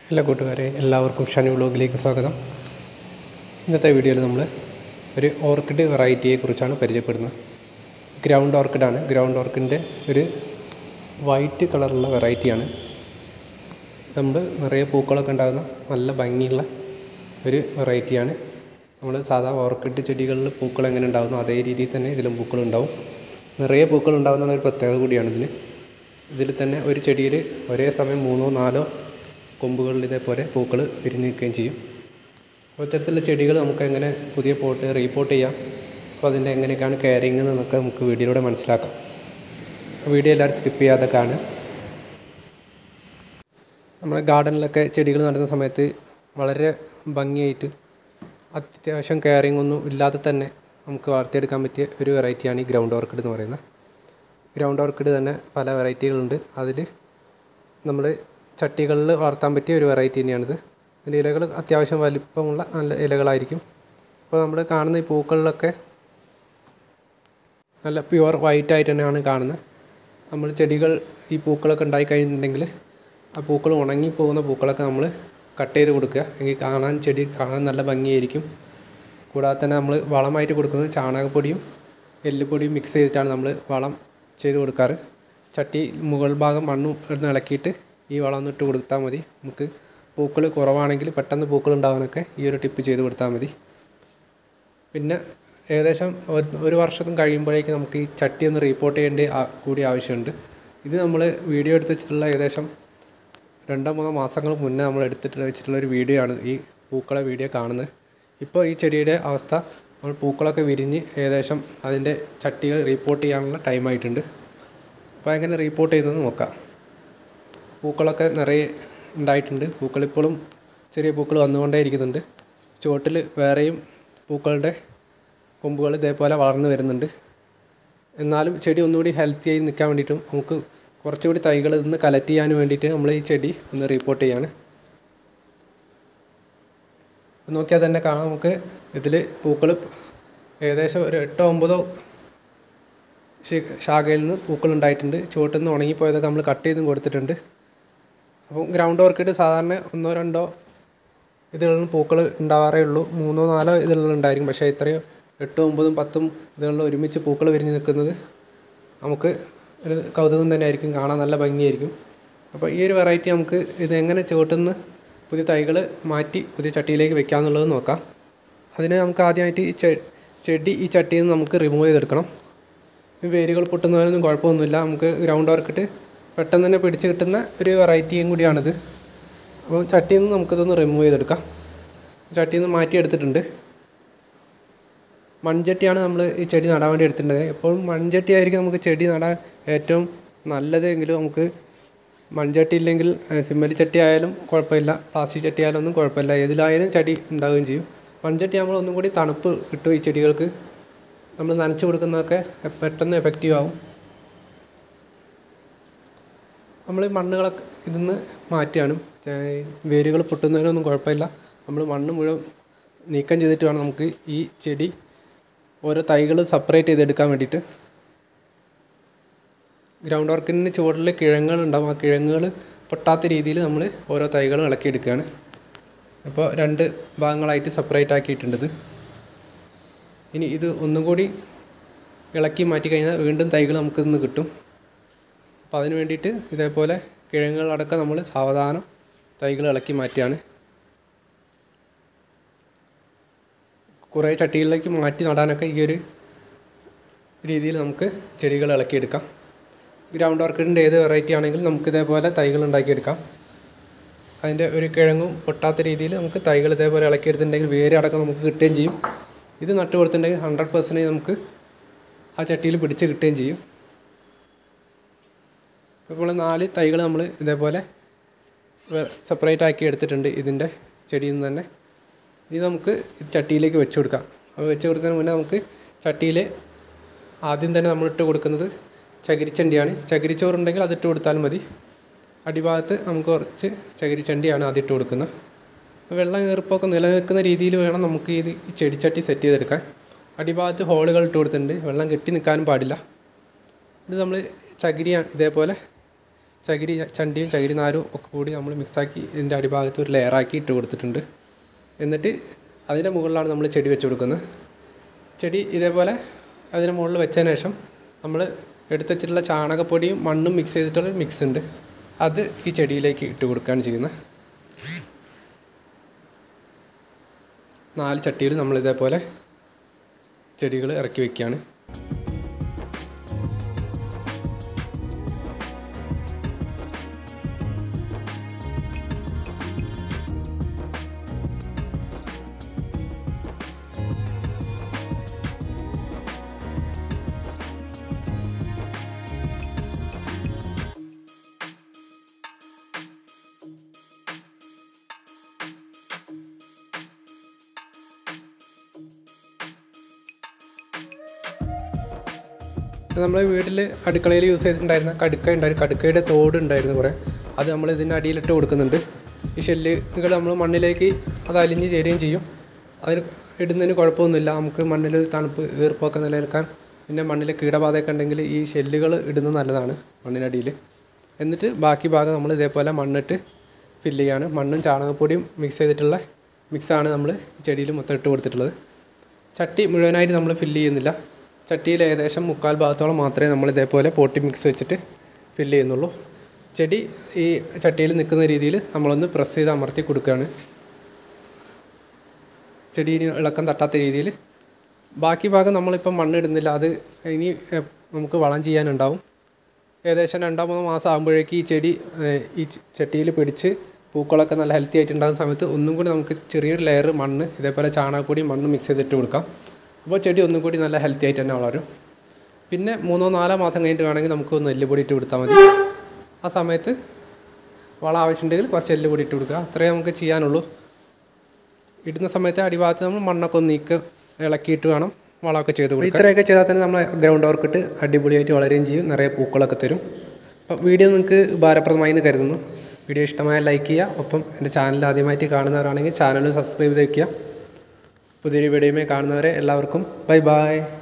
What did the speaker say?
എല്ലാ കൂട്ടുകാരെ എല്ലാവർക്കും ഷനു വ്ലോഗിലേക്ക് സ്വാഗതം ഇന്നത്തെ വീഡിയോയിൽ നമ്മൾ ഒരു ഓർക്കിഡ് വെറൈറ്റിയെ കുറിച്ചാണ് പരിചയപ്പെടുന്നത് ഗ്രൗണ്ട് ഓർക്കിഡാണ് ഗ്രൗണ്ട് ഓർക്കിഡിൻ്റെ ഒരു വൈറ്റ് കളറുള്ള വെറൈറ്റിയാണ് നമ്മൾ നിറയെ പൂക്കളൊക്കെ ഉണ്ടാകുന്ന നല്ല ഭംഗിയുള്ള ഒരു വെറൈറ്റിയാണ് നമ്മൾ സാധാ ഓർക്കിഡ് ചെടികളിൽ പൂക്കൾ എങ്ങനെ ഉണ്ടാകുന്നു അതേ രീതിയിൽ തന്നെ ഇതിലും പൂക്കൾ ഉണ്ടാവും നിറയെ പൂക്കൾ ഉണ്ടാകുന്ന ഒരു പ്രത്യേകത കൂടിയാണ് ഇതിന് ഇതിൽ തന്നെ ഒരു ചെടിയിൽ ഒരേ സമയം മൂന്നോ നാലോ കൊമ്പുകളിൽ ഇതേപോലെ പൂക്കൾ വിരിഞ്ഞ് നിൽക്കുകയും ചെയ്യും അപ്പോൾ ഇത്തരത്തിലുള്ള ചെടികൾ നമുക്ക് എങ്ങനെ പുതിയ പോട്ട് റീപോർട്ട് ചെയ്യാം അപ്പോൾ അതിൻ്റെ എങ്ങനെയൊക്കെയാണ് കെയറിങ് എന്നൊക്കെ നമുക്ക് വീഡിയോയിലൂടെ മനസ്സിലാക്കാം വീഡിയോ എല്ലാവരും സ്കിപ്പ് ചെയ്യാതെ കാണുക നമ്മുടെ ഗാർഡനിലൊക്കെ ചെടികൾ നടുന്ന സമയത്ത് വളരെ ഭംഗിയായിട്ട് അത്യാവശ്യം കെയറിങ് ഒന്നും ഇല്ലാതെ തന്നെ നമുക്ക് വളർത്തിയെടുക്കാൻ പറ്റിയ ഒരു വെറൈറ്റിയാണ് ഈ ഗ്രൗണ്ട് ഓർക്കിഡ് എന്ന് പറയുന്നത് ഗ്രൗണ്ട് ഓർക്കിഡ് തന്നെ പല വെറൈറ്റികളുണ്ട് അതിൽ നമ്മൾ ചട്ടികളിൽ വളർത്താൻ പറ്റിയ ഒരു വെറൈറ്റി തന്നെയാണിത് ഇതിൻ്റെ ഇലകൾ അത്യാവശ്യം വലിപ്പമുള്ള നല്ല ഇലകളായിരിക്കും അപ്പോൾ നമ്മൾ കാണുന്ന ഈ പൂക്കളിലൊക്കെ നല്ല പ്യുവർ വൈറ്റ് ആയിട്ട് തന്നെയാണ് കാണുന്നത് നമ്മൾ ചെടികൾ ഈ പൂക്കളൊക്കെ ഉണ്ടായി കഴിഞ്ഞിട്ടുണ്ടെങ്കിൽ ആ പൂക്കൾ ഉണങ്ങി പോകുന്ന പൂക്കളൊക്കെ നമ്മൾ കട്ട് ചെയ്ത് കൊടുക്കുക എങ്കിൽ കാണാൻ ചെടി കാണാൻ നല്ല ഭംഗിയായിരിക്കും കൂടാതെ തന്നെ നമ്മൾ വളമായിട്ട് കൊടുക്കുന്നത് ചാണകപ്പൊടിയും എല്ലുപൊടിയും മിക്സ് ചെയ്തിട്ടാണ് നമ്മൾ വളം ചെയ്ത് കൊടുക്കാറ് ചട്ടി മുകൾ ഭാഗം മണ്ണും ഒന്ന് ഇളക്കിയിട്ട് ഈ വളം ഒന്ന് ഇട്ട് കൊടുത്താൽ മതി നമുക്ക് പൂക്കൾ കുറവാണെങ്കിൽ പെട്ടെന്ന് പൂക്കൾ ഉണ്ടാവാനൊക്കെ ഈ ഒരു ടിപ്പ് ചെയ്ത് കൊടുത്താൽ മതി പിന്നെ ഏകദേശം ഒരു- ഒരു വർഷം കഴിയുമ്പോഴേക്ക് നമുക്ക് ഈ ചട്ടി ഒന്ന് റീപോർട്ട് ചെയ്യേണ്ട ആ- കൂടി ആവശ്യമുണ്ട് ഇത് നമ്മൾ വീഡിയോ എടുത്ത് വെച്ചിട്ടുള്ള ഏകദേശം രണ്ടോ മൂന്നോ മാസങ്ങൾ മുന്നേ നമ്മൾ എടുത്തിട്ട് വെച്ചിട്ടുള്ള ഒരു വീഡിയോ ആണ് ഈ പൂക്കളെ വീഡിയോ കാണുന്നത് ഇപ്പോൾ ഈ ചെടിയുടെ അവസ്ഥ നമ്മൾ പൂക്കളൊക്കെ വിരിഞ്ഞ് ഏകദേശം അതിൻ്റെ ചട്ടികൾ റീപോർട്ട് ചെയ്യാനുള്ള ടൈം ആയിട്ടുണ്ട് അപ്പോൾ എങ്ങനെ റീപോർട്ട് ചെയ്യുന്നത് നോക്കാം പൂക്കളൊക്കെ നിറയെ ഉണ്ടായിട്ടുണ്ട് പൂക്കളിപ്പോഴും ചെറിയ പൂക്കൾ വന്നുകൊണ്ടേ ഇരിക്കുന്നുണ്ട് ചുവട്ടിൽ വേറെയും പൂക്കളുടെ കൊമ്പുകൾ ഇതേപോലെ വളർന്നു വരുന്നുണ്ട് എന്നാലും ചെടി ഒന്നുകൂടി ഹെൽത്തി ആയി നിൽക്കാൻ വേണ്ടിയിട്ടും നമുക്ക് കുറച്ചുകൂടി തൈകൾ ഇന്ന് കളക്ട് ചെയ്യാൻ വേണ്ടിയിട്ട് നമ്മൾ ഈ ചെടി ഒന്ന് റിപ്പോർട്ട് ചെയ്യാണ് ഇപ്പം നോക്കിയാൽ തന്നെ കാണാം നമുക്ക് ഇതിൽ പൂക്കൾ ഏകദേശം ഒരു എട്ടോ ഒമ്പതോ ശി- ശാഖയിൽ നിന്ന് പൂക്കൾ ഉണ്ടായിട്ടുണ്ട് ചുവട്ടിൽ നിന്ന് ഉണങ്ങിപ്പോയതൊക്കെ നമ്മൾ കട്ട് ചെയ്തും കൊടുത്തിട്ടുണ്ട് അപ്പം ഗ്രൗണ്ട് ഓർക്കിഡ് സാധാരണ ഒന്നോ രണ്ടോ ഇതിലുള്ള പൂക്കൾ ഉണ്ടാവാറേ ഉള്ളൂ മൂന്നോ നാലോ ഇതിലുള്ള ഉണ്ടായിരിക്കും പക്ഷേ ഇത്രയും എട്ടും ഒമ്പതും പത്തും ഇതിലുള്ള ഒരുമിച്ച് പൂക്കൾ വിരിഞ്ഞ് നിൽക്കുന്നത് നമുക്ക് ഒരു കൗതുകം തന്നെ ആയിരിക്കും കാണാൻ നല്ല ഭംഗിയായിരിക്കും അപ്പോൾ ഈ ഒരു വെറൈറ്റി നമുക്ക് ഇത് എങ്ങനെ ചുവട്ടുനിന്ന് പുതിയ തൈകൾ മാറ്റി പുതിയ ചട്ടിയിലേക്ക് വെക്കാമെന്നുള്ളത് നോക്കാം അതിന് നമുക്ക് ആദ്യമായിട്ട് ഈ ചെ- ചെടി ഈ ചട്ടിയിൽ നിന്ന് നമുക്ക് റിമൂവ് ചെയ്തെടുക്കണം ഈ വേരുകൾ പൊട്ടുന്നതിനൊന്നും കുഴപ്പമൊന്നുമില്ല നമുക്ക് ഗ്രൗണ്ട് വർക്കിട്ട് പെട്ടെന്ന് തന്നെ പിടിച്ച് കിട്ടുന്ന ഒരു വെറൈറ്റിയും കൂടിയാണിത് അപ്പോൾ ചട്ടിയിൽ നിന്ന് നമുക്കിതൊന്ന് റിമൂവ് ചെയ്തെടുക്കാം ചട്ടിയിൽ നിന്ന് മാറ്റി എടുത്തിട്ടുണ്ട് മൺചട്ടിയാണ് നമ്മൾ ഈ ചെടി നടാൻ വേണ്ടി എടുത്തിട്ടുള്ളത് എപ്പോഴും മൺചട്ടി ആയിരിക്കും നമുക്ക് ചെടി നടാൻ ഏറ്റവും നല്ലത് എങ്കിലും നമുക്ക് മൺചട്ടി ഇല്ലെങ്കിൽ ഏഹ്, സിമൻറ്റ് ചട്ടി ആയാലും കുഴപ്പമില്ല പ്ലാസ്റ്റിക് ചട്ടി ആയാലും ഒന്നും കുഴപ്പമില്ല ഏതിലായാലും ചെടി ഉണ്ടാവുകയും ചെയ്യും മൺചട്ടി ആകുമ്പോൾ ഒന്നും കൂടി തണുപ്പ് കിട്ടും ഈ ചെടികൾക്ക് നമ്മൾ നനച്ച് കൊടുക്കുന്നതൊക്കെ പെട്ടെന്ന് എഫക്റ്റീവ് ആവും നമ്മൾ മണ്ണുകളൊക്കെ ഇതിന്ന് മാറ്റുകയാണ് ചെ- വേരുകൾ പൊട്ടുന്നതിനൊന്നും കുഴപ്പമില്ല നമ്മൾ മണ്ണ് മുഴുവൻ നീക്കം ചെയ്തിട്ട് വേണം നമുക്ക് ഈ ചെടി ഓരോ തൈകൾ സെപ്പറേറ്റ് ചെയ്തെടുക്കാൻ വേണ്ടിയിട്ട് ഗ്രൗണ്ട് വർക്കിന് ചുവട്ടിൽ കിഴങ്ങുകൾ ഉണ്ടാവും ആ കിഴങ്ങുകൾ പൊട്ടാത്ത രീതിയിൽ നമ്മൾ ഓരോ തൈകളും ഇളക്കിയെടുക്കുകയാണ് അപ്പോൾ രണ്ട് ഭാഗങ്ങളായിട്ട് സെപ്പറേറ്റ് ആക്കിയിട്ടുണ്ട് ഇത് ഇനി ഇത് ഒന്നും കൂടി ഇളക്കി മാറ്റി കഴിഞ്ഞാൽ വീണ്ടും തൈകൾ നമുക്ക് ഇന്ന് കിട്ടും അപ്പോൾ അതിന് വേണ്ടിയിട്ട് ഇതേപോലെ കിഴങ്ങുകളടക്കം നമ്മൾ സാവധാനം തൈകൾ ഇളക്കി മാറ്റുകയാണ് കുറേ ചട്ടികളിലേക്ക് മാറ്റി നടാനൊക്കെ ഈ ഒരു രീതിയിൽ നമുക്ക് ചെടികൾ ഇളക്കിയെടുക്കാം ഗ്രൗണ്ട് ഓർക്കിഡിൻ്റെ ഏത് വെറൈറ്റി ആണെങ്കിലും നമുക്ക് ഇതേപോലെ തൈകൾ ഉണ്ടാക്കിയെടുക്കാം അതിൻ്റെ ഒരു കിഴങ്ങും പൊട്ടാത്ത രീതിയിൽ നമുക്ക് തൈകൾ ഇതേപോലെ ഇളക്കിയെടുത്തിട്ടുണ്ടെങ്കിൽ വേര് അടക്കം നമുക്ക് കിട്ടുകയും ചെയ്യും ഇത് നട്ടു കൊടുത്തിട്ടുണ്ടെങ്കിൽ ഹൺഡ്രഡ് പെർസെൻറ്റേജ് നമുക്ക് ആ ചട്ടിയിൽ പിടിച്ച് കിട്ടുകയും ചെയ്യും ഇപ്പോൾ നാല് തൈകൾ നമ്മൾ ഇതേപോലെ സെപ്പറേറ്റ് ആക്കി എടുത്തിട്ടുണ്ട് ഇതിൻ്റെ ചെടിയിൽ നിന്ന് തന്നെ ഇത് നമുക്ക് ഇത് ചട്ടിയിലേക്ക് വെച്ച് കൊടുക്കാം അപ്പോൾ വെച്ച് കൊടുക്കുന്നതിന് മുന്നേ നമുക്ക് ചട്ടിയിൽ ആദ്യം തന്നെ നമ്മൾ ഇട്ട് കൊടുക്കുന്നത് ചകിരിച്ചണ്ടിയാണ് ചകിരിച്ചോറുണ്ടെങ്കിൽ അതിട്ട് കൊടുത്താൽ മതി അടിഭാഗത്ത് നമുക്ക് കുറച്ച് ചകിരിച്ചണ്ടിയാണ് ആദ്യം ഇട്ട് കൊടുക്കുന്നത് വെള്ളം ഈർപ്പമൊക്കെ നിലനിൽക്കുന്ന രീതിയിൽ വേണം നമുക്ക് ഇത് ഈ ചെടിച്ചട്ടി സെറ്റ് ചെയ്തെടുക്കാൻ അടിഭാഗത്ത് ഹോളുകൾ ഇട്ട് കൊടുത്തിട്ടുണ്ട് വെള്ളം കെട്ടി നിൽക്കാനും പാടില്ല ഇത് നമ്മൾ ചകിരി ഇതേപോലെ ചകിരി ചണ്ടിയും ചകിരി നാരും ഒക്കെ കൂടി നമ്മൾ മിക്സാക്കി ഇതിൻ്റെ അടിഭാഗത്ത് ഒരു ലെയറാക്കി ഇട്ട് കൊടുത്തിട്ടുണ്ട് എന്നിട്ട് അതിൻ്റെ മുകളിലാണ് നമ്മൾ ചെടി വെച്ച് കൊടുക്കുന്നത് ചെടി ഇതേപോലെ അതിന് മുകളിൽ വെച്ചതിന് ശേഷം നമ്മൾ എടുത്ത് വെച്ചിട്ടുള്ള ചാണകപ്പൊടിയും മണ്ണും മിക്സ് ചെയ്തിട്ടുള്ള മിക്സ് ഉണ്ട് അത് ഈ ചെടിയിലേക്ക് ഇട്ട് കൊടുക്കുകയാണ് ചെയ്യുന്നത് നാല് ചട്ടിയിൽ നമ്മൾ ഇതേപോലെ ചെടികൾ ഇറക്കി വെക്കുകയാണ് നമ്മൾ വീട്ടിൽ അടുക്കളയിൽ യൂസ് ചെയ്തിട്ടുണ്ടായിരുന്ന കടുക്ക ഉണ്ടായിരുന്നു കടുക്കയുടെ തോട് ഉണ്ടായിരുന്നു കുറേ അത് നമ്മൾ ഇതിൻ്റെ അടിയിലിട്ട് കൊടുക്കുന്നുണ്ട് ഈ ഷെല്ലുകൾ നമ്മൾ മണ്ണിലേക്ക് അത് അലിഞ്ഞ് ചേരുകയും ചെയ്യും അതിന് ഇടുന്നതിന് കുഴപ്പമൊന്നുമില്ല നമുക്ക് മണ്ണിൽ തണുപ്പ് ഈർപ്പമൊക്കെ നിലനിൽക്കാൻ പിന്നെ മണ്ണിൽ കീടബാധയൊക്കെ ഉണ്ടെങ്കിൽ ഈ ഷെല്ലുകൾ ഇടുന്നത് നല്ലതാണ് മണ്ണിനടിയിൽ എന്നിട്ട് ബാക്കി ഭാഗം നമ്മൾ ഇതേപോലെ മണ്ണിട്ട് ഫില്ല് ചെയ്യാണ് മണ്ണും ചാണകപ്പൊടിയും മിക്സ് ചെയ്തിട്ടുള്ള മിക്സാണ് നമ്മൾ ഈ ചെടിയിൽ മൊത്തം ഇട്ട് കൊടുത്തിട്ടുള്ളത് ചട്ടി മുഴുവനായിട്ട് നമ്മൾ ഫില്ല് ചെയ്യുന്നില്ല ചട്ടിയിൽ ഏകദേശം മുക്കാൽ ഭാഗത്തോളം മാത്രമേ നമ്മൾ ഇതേപോലെ പോട്ടി മിക്സ് വെച്ചിട്ട് ഫില്ല് ചെയ്യുന്നുള്ളൂ ചെടി ഈ ചട്ടിയിൽ നിൽക്കുന്ന രീതിയിൽ നമ്മളൊന്ന് പ്രസ് ചെയ്ത് അമർത്തി കൊടുക്കുകയാണ് ചെടിയിൽ ഇളക്കം തട്ടാത്ത രീതിയിൽ ബാക്കി ഭാഗം നമ്മളിപ്പം മണ്ണിടുന്നില്ല അത് ഇനി എ, നമുക്ക് വളം ചെയ്യാനുണ്ടാവും ഏകദേശം രണ്ടോ മൂന്നോ മാസം ആകുമ്പോഴേക്ക് ഈ ചെടി ഏഹ്, ഈ ചട്ടിയിൽ പിടിച്ച് പൂക്കളൊക്കെ നല്ല ഹെൽത്തി ആയിട്ടുണ്ടാകുന്ന സമയത്ത് ഒന്നും കൂടി നമുക്ക് ചെറിയൊരു ലെയർ മണ്ണ് ഇതേപോലെ ചാണകപ്പൊടി മണ്ണ് മിക്സ് ചെയ്തിട്ട് കൊടുക്കാം അപ്പോൾ ചെടി ഒന്നും കൂടി നല്ല ഹെൽത്തി ആയിട്ട് തന്നെ വളരും പിന്നെ മൂന്നോ നാലോ മാസം കഴിഞ്ഞിട്ട് വേണമെങ്കിൽ നമുക്ക് ഒന്ന് എല്ലുപൊടി ഇട്ട് കൊടുത്താൽ മതി ആ സമയത്ത് വളം ആവശ്യമുണ്ടെങ്കിൽ കുറച്ച് എല്ലുപൊടി ഇട്ട് കൊടുക്കുക അത്രേ നമുക്ക് ചെയ്യാനുള്ളൂ ഇടുന്ന സമയത്ത് അടിഭാഗത്ത് നമ്മൾ മണ്ണൊക്കെ ഒന്ന് നീക്ക് ഇളക്കിയിട്ട് വേണം വളമൊക്കെ ചെയ്ത് കൊടുക്കുക ഇത്രയൊക്കെ ചെയ്താൽ തന്നെ നമ്മൾ ഗ്രൗണ്ട് വർക്കിട്ട് അടിപൊളിയായിട്ട് വളരുകയും ചെയ്യും നിറയെ പൂക്കളൊക്കെ തരും അപ്പം വീഡിയോ നിങ്ങൾക്ക് ഉപകാരപ്രദമായി എന്ന് കരുതുന്നു വീഡിയോ ഇഷ്ടമായ ലൈക്ക് ചെയ്യുക ഒപ്പം എൻ്റെ ചാനൽ ആദ്യമായിട്ട് കാണുന്നവരാണെങ്കിൽ ചാനൽ സബ്സ്ക്രൈബ് ചെയ്ത് വയ്ക്കുക പുതിയൊരു വീഡിയോയുമായി കാണുന്നവരെ എല്ലാവർക്കും ബൈ ബൈ